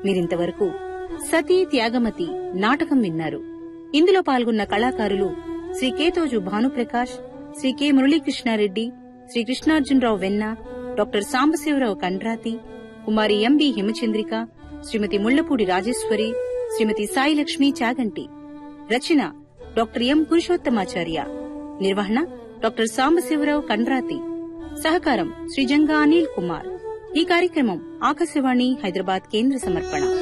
మీరింతవరకు సతీ త్యాగమతి నాటకం విన్నారు ఇందులో పాల్గొన్న కళాకారులు Shri Ketoju Bhanuprakash Shri K Muralikrishnareddy Shri Krishnarjunarao Venna doctor Sambasivarao Kandrathi Kumari MB Himachandrika Shrimati Mullapudi Rajeshwari Shrimati Sailakshmi Chaganti రచన డాక్టర్ ఎం పురుషోత్తమాచార్య నిర్వహణ డాక్టర్ సాంబశివరావు కండ్రాతి సహకారం శ్రీ జంగా అనిల్ కుమార్ ఈ కార్యక్రమం ఆకాశవాణి హైదరాబాద్ కేంద్ర సమర్పణ